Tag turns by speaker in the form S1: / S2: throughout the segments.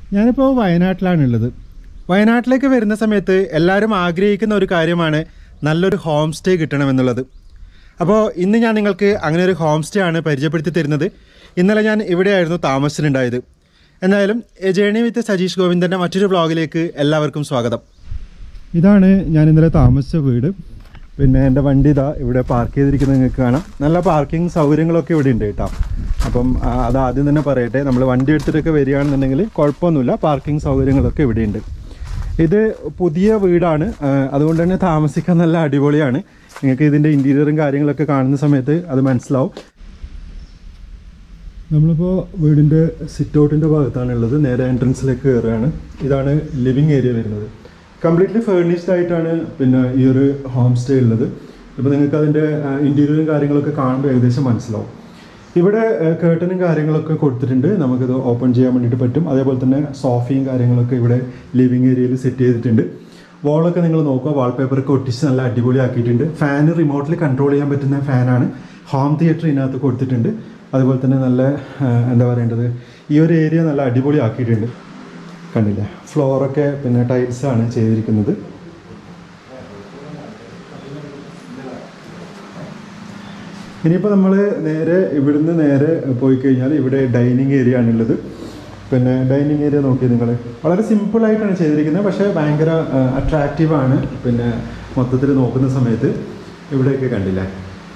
S1: ഞാനിപ്പോൾ വയനാട്ടിലാണുള്ളത് വയനാട്ടിലേക്ക് വരുന്ന സമയത്ത് എല്ലാവരും ആഗ്രഹിക്കുന്ന ഒരു കാര്യമാണ് നല്ലൊരു ഹോം സ്റ്റേ കിട്ടണമെന്നുള്ളത് അപ്പോൾ ഇന്ന് ഞാൻ നിങ്ങൾക്ക് അങ്ങനെ ഒരു ഹോം സ്റ്റേ ആണ് പരിചയപ്പെടുത്തി തരുന്നത് ഇന്നലെ ഞാൻ ഇവിടെയായിരുന്നു താമസിച്ചിട്ടുണ്ടായത് എന്തായാലും എ ജേണി വിത്ത് സജീഷ് ഗോവിന്ദൻ്റെ മറ്റൊരു വ്ളോഗിലേക്ക് എല്ലാവർക്കും സ്വാഗതം ഇതാണ് ഞാൻ ഇന്നലെ താമസിച്ച വീട് പിന്നെ എൻ്റെ വണ്ടി ഇതാ ഇവിടെ പാർക്ക് ചെയ്തിരിക്കുന്നത് നിങ്ങൾക്ക് കാണാം നല്ല പാർക്കിംഗ് സൗകര്യങ്ങളൊക്കെ ഇവിടെ ഉണ്ട് കേട്ടോ അപ്പം ആ, അത് ആദ്യം തന്നെ പറയട്ടെ നമ്മൾ വണ്ടി എടുത്തിട്ടൊക്കെ വരികയാണെന്നുണ്ടെങ്കിൽ കുഴപ്പമൊന്നുമില്ല പാർക്കിംഗ് സൗകര്യങ്ങളൊക്കെ ഇവിടെ ഉണ്ട് ഇത് പുതിയ വീടാണ് ആ, അതുകൊണ്ട് തന്നെ താമസിക്കാൻ നല്ല അടിപൊളിയാണ് നിങ്ങൾക്ക് ഇതിൻ്റെ ഇൻറ്റീരിയറും കാര്യങ്ങളൊക്കെ കാണുന്ന സമയത്ത് അത് മനസ്സിലാവും നമ്മളിപ്പോൾ വീടിൻ്റെ സിറ്റ് ഔട്ടിൻ്റെ ഭാഗത്താണുള്ളത് നേരെ എൻട്രൻസിലേക്ക് കയറുകയാണ് ഇതാണ് ലിവിങ് ഏരിയ വരുന്നത് കംപ്ലീറ്റ്ലി ഫേർണിഷ്ഡ് ആയിട്ടാണ് പിന്നെ ഈ ഒരു ഹോം സ്റ്റേ ഉള്ളത് ഇപ്പോൾ നിങ്ങൾക്ക് അതിൻ്റെ ഇൻറ്റീരിയറും കാര്യങ്ങളൊക്കെ കാണുമ്പോൾ ഏകദേശം മനസ്സിലാവും ഇവിടെ കേട്ടനും കാര്യങ്ങളൊക്കെ കൊടുത്തിട്ടുണ്ട് നമുക്കിത് ഓപ്പൺ ചെയ്യാൻ വേണ്ടിയിട്ട് പറ്റും അതേപോലെ തന്നെ സോഫയും കാര്യങ്ങളൊക്കെ ഇവിടെ ലിവിങ് ഏരിയയിൽ സെറ്റ് ചെയ്തിട്ടുണ്ട് വാളൊക്കെ നിങ്ങൾ നോക്കുക വാൾപേപ്പറൊക്കെ ഒട്ടിച്ച് നല്ല അടിപൊളിയാക്കിയിട്ടുണ്ട് ഫാൻ റിമോട്ടിൽ കൺട്രോൾ ചെയ്യാൻ പറ്റുന്ന ഫാനാണ് ഹോം തിയേറ്റർ ഇതിനകത്ത് കൊടുത്തിട്ടുണ്ട് അതുപോലെ തന്നെ നല്ല ആ, എന്താ പറയേണ്ടത് ഈ ഒരു ഏരിയ നല്ല അടിപൊളിയാക്കിയിട്ടുണ്ട് കണ്ടില്ലേ ഫ്ലോറൊക്കെ പിന്നെ ടൈൽസ് ആണ് ചെയ്തിരിക്കുന്നത് ഇനിയിപ്പോൾ നമ്മൾ നേരെ ഇവിടുന്ന് നേരെ പോയി കഴിഞ്ഞാൽ ഇവിടെ ഡൈനിങ് ഏരിയ ആണുള്ളത് പിന്നെ ഡൈനിങ് ഏരിയ നോക്കി നിങ്ങൾ വളരെ സിമ്പിളായിട്ടാണ് ചെയ്തിരിക്കുന്നത് പക്ഷേ ഭയങ്കര അട്രാക്റ്റീവ് ആണ് പിന്നെ മൊത്തത്തിൽ നോക്കുന്ന സമയത്ത് ഇവിടെയൊക്കെ കണ്ടില്ലേ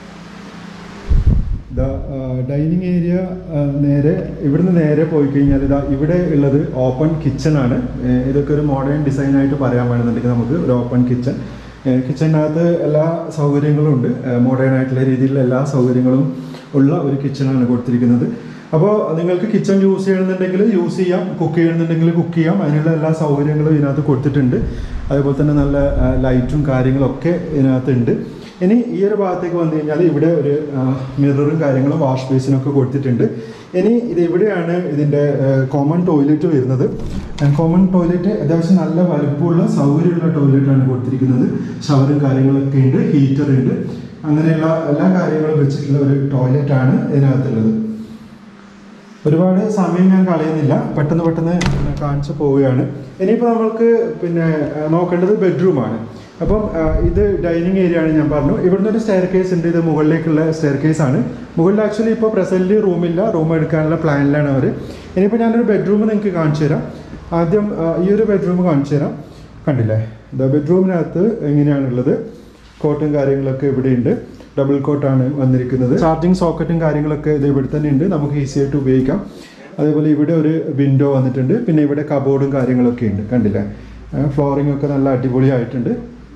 S1: ഇതാ ഡൈനിങ് ഏരിയ നേരെ ഇവിടുന്ന് നേരെ പോയി കഴിഞ്ഞാൽ ഇതാ ഇവിടെ ഉള്ളത് ഓപ്പൺ കിച്ചൺ ആണ് ഏഹ് ഇതൊക്കെ ഒരു മോഡേൺ ഡിസൈൻ ആയിട്ട് പറയാൻ വേണമെന്നുണ്ടെങ്കിൽ നമുക്ക് ഒരു ഓപ്പൺ കിച്ചൺ കിച്ചണിനകത്ത് എല്ലാ സൗകര്യങ്ങളും ഉണ്ട് മോഡേൺ ആയിട്ടുള്ള രീതിയിലുള്ള എല്ലാ സൗകര്യങ്ങളും ഉള്ള ഒരു കിച്ചണാണ് കൊടുത്തിരിക്കുന്നത് അപ്പോൾ നിങ്ങൾക്ക് കിച്ചൺ യൂസ് ചെയ്യണമെന്നുണ്ടെങ്കിൽ യൂസ് ചെയ്യാം കുക്ക് ചെയ്യണമെന്നുണ്ടെങ്കിൽ കുക്ക് ചെയ്യാം അതിനുള്ള എല്ലാ സൗകര്യങ്ങളും ഇതിനകത്ത് കൊടുത്തിട്ടുണ്ട് അതേപോലെ തന്നെ നല്ല ലൈറ്റും കാര്യങ്ങളൊക്കെ ഇതിനകത്തുണ്ട് ഇനി ഈ ഒരു ഭാഗത്തേക്ക് വന്നു കഴിഞ്ഞാൽ ഇവിടെ ഒരു മിററും കാര്യങ്ങളും വാഷ് ബേസിനൊക്കെ കൊടുത്തിട്ടുണ്ട് ഇനി ഇത് ഇവിടെയാണ് ഇതിൻ്റെ കോമൺ ടോയ്ലറ്റ് വരുന്നത് കോമൺ ടോയ്ലറ്റ് അത്യാവശ്യം നല്ല വലുപ്പമുള്ള സൗകര്യമുള്ള ടോയ്ലറ്റാണ് കൊടുത്തിരിക്കുന്നത് ഷവറും കാര്യങ്ങളൊക്കെ ഉണ്ട് ഹീറ്റർ ഉണ്ട് അങ്ങനെയുള്ള എല്ലാ കാര്യങ്ങളും വെച്ചിട്ടുള്ള ഒരു ടോയ്ലറ്റാണ് ഇതിനകത്തുള്ളത് ഒരുപാട് സമയം ഞാൻ കളയുന്നില്ല പെട്ടെന്ന് പെട്ടെന്ന് കാണിച്ചു പോവുകയാണ് ഇനിയിപ്പോൾ നമ്മൾക്ക് പിന്നെ ആ, നോക്കേണ്ടത് ബെഡ്റൂമാണ് അപ്പം ആ, ഇത് ഡൈനിങ് ഏരിയ ആണ് ഞാൻ പറഞ്ഞു ഇവിടുന്ന് ഒരു സ്റ്റെയർ കേസ് ഉണ്ട് ഇത് മുകളിലേക്കുള്ള സ്റ്റെയർ കേസ് ആണ് മുകളിൽ ആക്ച്വലി ഇപ്പോൾ പ്രസൻറ്റ്ലി റൂമില്ല റൂം എടുക്കാനുള്ള പ്ലാനിലാണ് അവർ ഇനിയിപ്പോൾ ഞാനൊരു ബെഡ്റൂം നിങ്ങൾക്ക് കാണിച്ചു തരാം ആദ്യം ആ, ഈ ഒരു ബെഡ്റൂം കാണിച്ചു തരാം കണ്ടില്ലേ ദ ബെഡ്റൂമിനകത്ത് എങ്ങനെയാണുള്ളത് കോട്ടും കാര്യങ്ങളൊക്കെ ഇവിടെയുണ്ട് ഡബിൾ കോട്ടാണ് വന്നിരിക്കുന്നത് ചാർജിങ് സോക്കറ്റും കാര്യങ്ങളൊക്കെ ഇത് ഇവിടെ തന്നെ ഉണ്ട് നമുക്ക് ഈസി ആയിട്ട് ഉപയോഗിക്കാം അതേപോലെ ഇവിടെ ഒരു വിൻഡോ വന്നിട്ടുണ്ട് പിന്നെ ഇവിടെ കബോർഡും കാര്യങ്ങളൊക്കെ ഉണ്ട് കണ്ടില്ലേ ഫ്ലോറിംഗ് ഒക്കെ നല്ല അടിപൊളിയായിട്ടുണ്ട്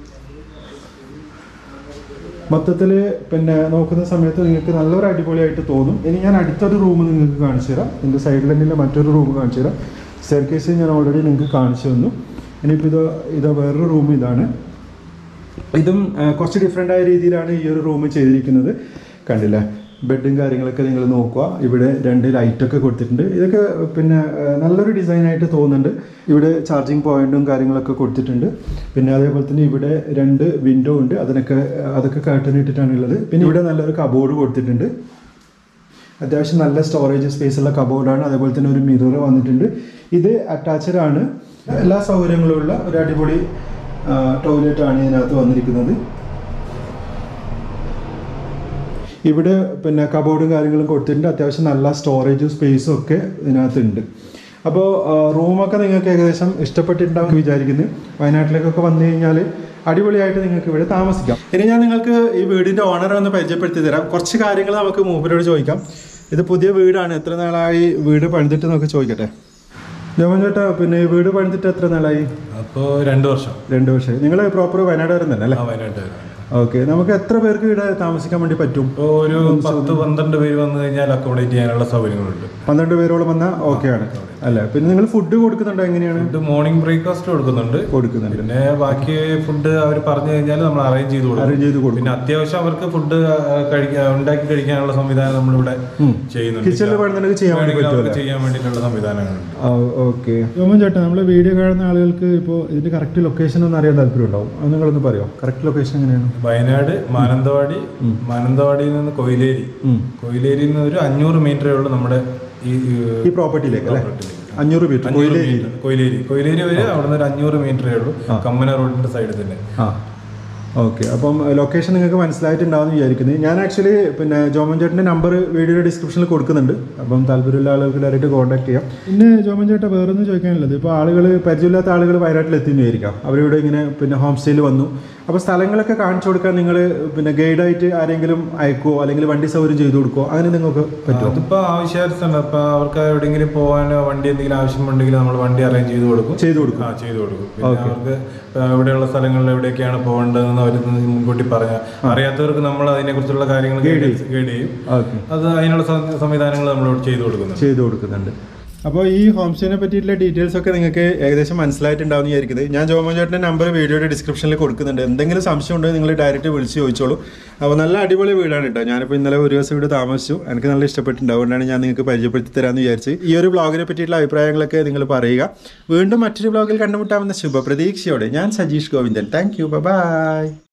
S1: മൊത്തത്തിൽ പിന്നെ നോക്കുന്ന സമയത്ത് നിങ്ങൾക്ക് നല്ലൊരു അടിപൊളിയായിട്ട് തോന്നും ഇനി ഞാൻ അടുത്തൊരു റൂം നിങ്ങൾക്ക് കാണിച്ചു തരാം എൻ്റെ സൈഡിൽ തന്നെ മറ്റൊരു റൂം കാണിച്ചു തരാം സ്റ്റെയർ കേസ് ഞാൻ ഓൾറെഡി നിങ്ങൾക്ക് കാണിച്ചു തന്നു ഇനിയിപ്പോൾ ഇത് ഇത് വേറൊരു റൂം ഇതാണ് ഇതും ആ, കുറച്ച് ഡിഫറെൻ്റ് ആയ രീതിയിലാണ് ഈ ഒരു റൂം ചെയ്തിരിക്കുന്നത് കണ്ടില്ല ബെഡും കാര്യങ്ങളൊക്കെ നിങ്ങൾ നോക്കുക ഇവിടെ രണ്ട് ലൈറ്റൊക്കെ കൊടുത്തിട്ടുണ്ട് ഇതൊക്കെ പിന്നെ ആ, നല്ലൊരു ഡിസൈനായിട്ട് തോന്നുന്നുണ്ട് ഇവിടെ ചാർജിങ് പോയിന്റും കാര്യങ്ങളൊക്കെ കൊടുത്തിട്ടുണ്ട് പിന്നെ അതേപോലെ തന്നെ ഇവിടെ രണ്ട് വിൻഡോ ഉണ്ട് അതിനൊക്കെ അതൊക്കെ കർട്ടൻ ഇട്ടിട്ടാണ് ഉള്ളത് പിന്നെ ഇവിടെ നല്ലൊരു കബോർഡ് കൊടുത്തിട്ടുണ്ട് അത്യാവശ്യം നല്ല സ്റ്റോറേജ് സ്പേസ് ഉള്ള കബോർഡാണ് അതേപോലെ തന്നെ ഒരു മിറർ വന്നിട്ടുണ്ട് ഇത് അറ്റാച്ച്ഡ് ആണ് എല്ലാ സൗകര്യങ്ങളും ഉള്ള ഒരു അടിപൊളി ടോയ്ലറ്റ് ആണ് ഇതിനകത്ത് വന്നിരിക്കുന്നത് ഇവിടെ പിന്നെ കബോർഡും കാര്യങ്ങളും കൊടുത്തിട്ടുണ്ട് അത്യാവശ്യം നല്ല സ്റ്റോറേജും സ്പേസും ഒക്കെ ഇതിനകത്തുണ്ട് അപ്പോൾ റൂമൊക്കെ നിങ്ങൾക്ക് ഏകദേശം ഇഷ്ടപ്പെട്ടിട്ടുണ്ടാവും വിചാരിക്കുന്നു വയനാട്ടിലേക്കൊക്കെ വന്നു കഴിഞ്ഞാൽ അടിപൊളിയായിട്ട് നിങ്ങൾക്ക് ഇവിടെ താമസിക്കാം ഇനി ഞാൻ നിങ്ങൾക്ക് ഈ വീടിൻ്റെ ഓണറെ ഒന്ന് പരിചയപ്പെടുത്തി തരാം കുറച്ച് കാര്യങ്ങൾ നമുക്ക് മൂപ്പരോട് ചോദിക്കാം ഇത് പുതിയ വീടാണ് എത്ര നാളായി വീട് പണിതിട്ട് നമുക്ക് ചോദിക്കട്ടെ ജോമൻ ചേട്ടാ പിന്നെ ഈ വീട് പണിതിട്ട് എത്ര നാളായി
S2: അപ്പോൾ രണ്ട് വർഷം
S1: രണ്ട് വർഷം നിങ്ങൾ പ്രോപ്പർ വയനാട് തന്നെ അല്ലേ
S2: ആ വയനാട്ട്
S1: ഓക്കെ നമുക്ക് എത്ര പേർക്ക് ഇവിടെ താമസിക്കാൻ വേണ്ടി പറ്റും
S2: ഇപ്പോൾ ഒരു പത്ത് പന്ത്രണ്ട് പേര് വന്നു കഴിഞ്ഞാൽ അക്കോമഡേറ്റ് ചെയ്യാനുള്ള സൗകര്യങ്ങളുണ്ട്
S1: പന്ത്രണ്ട് പേരോളം വന്നാൽ ഓക്കെ ആണ് അല്ലേ പിന്നെ നിങ്ങൾ ഫുഡ് കൊടുക്കുന്നുണ്ടോ എങ്ങനെയാണ്
S2: ഫുഡ് മോർണിംഗ് ബ്രേക്ക്ഫാസ്റ്റ് കൊടുക്കുന്നുണ്ട്
S1: കൊടുക്കുന്നുണ്ട്
S2: പിന്നെ ബാക്കി ഫുഡ് അവർ പറഞ്ഞു കഴിഞ്ഞാൽ നമ്മൾ അറേഞ്ച് ചെയ്ത് കൊടുക്കും
S1: അറേഞ്ച് ചെയ്ത് കൊടുക്കും
S2: പിന്നെ അത്യാവശ്യം അവർക്ക് ഫുഡ് കഴിക്കാൻ ഉണ്ടാക്കി കഴിക്കാനുള്ള സംവിധാനം നമ്മളിവിടെ ചെയ്യുന്നുണ്ട്
S1: കിച്ചണിൽ വേണമെന്നുണ്ടെങ്കിൽ ചെയ്യാൻ വേണ്ടി
S2: വേണമെങ്കിൽ
S1: പറ്റുമല്ലോ
S2: അവർക്ക് ചെയ്യാൻ വേണ്ടിയിട്ടുള്ള സംവിധാനങ്ങളുണ്ട്
S1: ഓക്കെ ജോമൻ ചേട്ടാ നമ്മൾ വീഡിയോ കാണുന്ന ആളുകൾക്ക് ഇപ്പോൾ ഇതിന്റെ കറക്റ്റ് ലൊക്കേഷൻ ഒന്ന് അറിയാൻ താല്പര്യം ഉണ്ടാവും അത് നിങ്ങളൊന്ന് പറയോ കറക്റ്റ് ലൊക്കേഷൻ എങ്ങനെയാണ്
S2: വയനാട് മാനന്തവാടി മാനന്തവാടിയിൽ നിന്ന് കൊയിലേരി കൊയിലേരിയിൽ നിന്ന് ഒരു അഞ്ഞൂറ് മീറ്ററേ ഉള്ളൂ നമ്മുടെ ഈ
S1: ഈ പ്രോപ്പർട്ടിയിലേക്ക് അല്ലേ അഞ്ഞൂറ് മീറ്റർ
S2: അഞ്ഞൂറ് മീറ്റർ കൊയിലേരി കൊയിലേരി വരെ അവിടെ നിന്ന് ഒരു അഞ്ഞൂറ് മീറ്ററേ ഉള്ളൂ
S1: ആ.
S2: കമ്മന റോഡിന്റെ സൈഡിൽ തന്നെ
S1: ആ ഓക്കെ അപ്പം ലൊക്കേഷൻ നിങ്ങൾക്ക് മനസ്സിലായിട്ടുണ്ടാവും വിചാരിക്കുന്നത് ഞാൻ ആക്ച്വലി പിന്നെ ജോമൻ ചേട്ടൻ്റെ നമ്പർ വീഡിയോയുടെ ഡിസ്ക്രിപ്ഷനിൽ കൊടുക്കുന്നുണ്ട് അപ്പം താല്പര്യമുള്ള ആളുകൾക്ക് ഡയറക്റ്റ് കോൺടാക്ട് ചെയ്യാം പിന്നെ ജോമൻ ചേട്ടാ വേറൊന്നും ചോദിക്കാനുള്ളത് ഇപ്പോൾ ആളുകൾ പരിചയമില്ലാത്ത ആളുകൾ വയനാട്ടിൽ എത്തിയെന്ന് വിചാരിക്കാം അവരിവിടെ ഇങ്ങനെ പിന്നെ ഹോം സ്റ്റേയിൽ വന്നു അപ്പോൾ സ്ഥലങ്ങളൊക്കെ കാണിച്ചു കൊടുക്കാൻ നിങ്ങൾ പിന്നെ ഗൈഡായിട്ട് ആരെങ്കിലും അയക്കുമോ അല്ലെങ്കിൽ വണ്ടി സൗകര്യം ചെയ്തു കൊടുക്കുമോ അങ്ങനെ നിങ്ങൾക്ക് പറ്റുമോ
S2: അതിപ്പോ ആവശ്യാർത്ഥമാണ് അപ്പൊ അവർക്ക് എവിടെയെങ്കിലും പോകാനോ വണ്ടി എന്തെങ്കിലും ആവശ്യമുണ്ടെങ്കിൽ നമ്മൾ വണ്ടി അറേഞ്ച് ചെയ്ത് കൊടുക്കും
S1: ചെയ്തു കൊടുക്കും
S2: ആ ചെയ്തു കൊടുക്കും പിന്നെ അവർക്ക് ഇവിടെയുള്ള സ്ഥലങ്ങളിൽ എവിടെയൊക്കെയാണ് പോകേണ്ടതെന്ന് അവർ മുൻകൂട്ടി പറഞ്ഞ അറിയാത്തവർക്ക് നമ്മൾ അതിനെ കുറിച്ചുള്ള കാര്യങ്ങൾ ഗൈഡ് ഗൈഡ് ചെയ്യും
S1: ഓക്കെ
S2: അത് അതിനുള്ള സം- സംവിധാനങ്ങൾ നമ്മൾ ചെയ്തു കൊടുക്കുന്നുണ്ട്
S1: ചെയ്തു കൊടുക്കുന്നുണ്ട് അപ്പോൾ ഈ ഹോം സ്റ്റേനെ പറ്റിയിട്ടുള്ള ഡീറ്റെയിൽസ് ഒക്കെ നിങ്ങൾക്ക് ഏകദേശം മനസ്സിലായിട്ടുണ്ടാവും എന്ന് വിചാരിക്കുന്നത് ഞാൻ ജോമോൻ ചേട്ടൻ്റെ നമ്പർ വീഡിയോയുടെ ഡിസ്ക്രിപ്ഷനിൽ കൊടുക്കുന്നുണ്ട് എന്തെങ്കിലും സംശയം ഉണ്ടെങ്കിൽ നിങ്ങൾ ഡയറക്റ്റ് വിളിച്ച് ചോദിച്ചോളൂ അപ്പോൾ നല്ല അടിപൊളി വീടാണ് കേട്ടോ ഞാനിപ്പോൾ ഇന്നലെ ഒരു ദിവസം ഇവിടെ താമസിച്ചു എനിക്ക് നല്ല ഇഷ്ടപ്പെട്ടിട്ടുണ്ട് അതുകൊണ്ടാണ് ഞാൻ നിങ്ങൾക്ക് പരിചയപ്പെടുത്തി തരാമെന്ന് വിചാരിച്ച് ഈ ഒരു ബ്ലോഗിനെ പറ്റിയിട്ടുള്ള അഭിപ്രായങ്ങളൊക്കെ നിങ്ങൾ പറയുക വീണ്ടും മറ്റൊരു ബ്ലോഗിൽ കണ്ടുമുട്ടാമെന്ന ശുഭപ്രതീക്ഷയോടെ ഞാൻ Sajeesh Govindan thank you by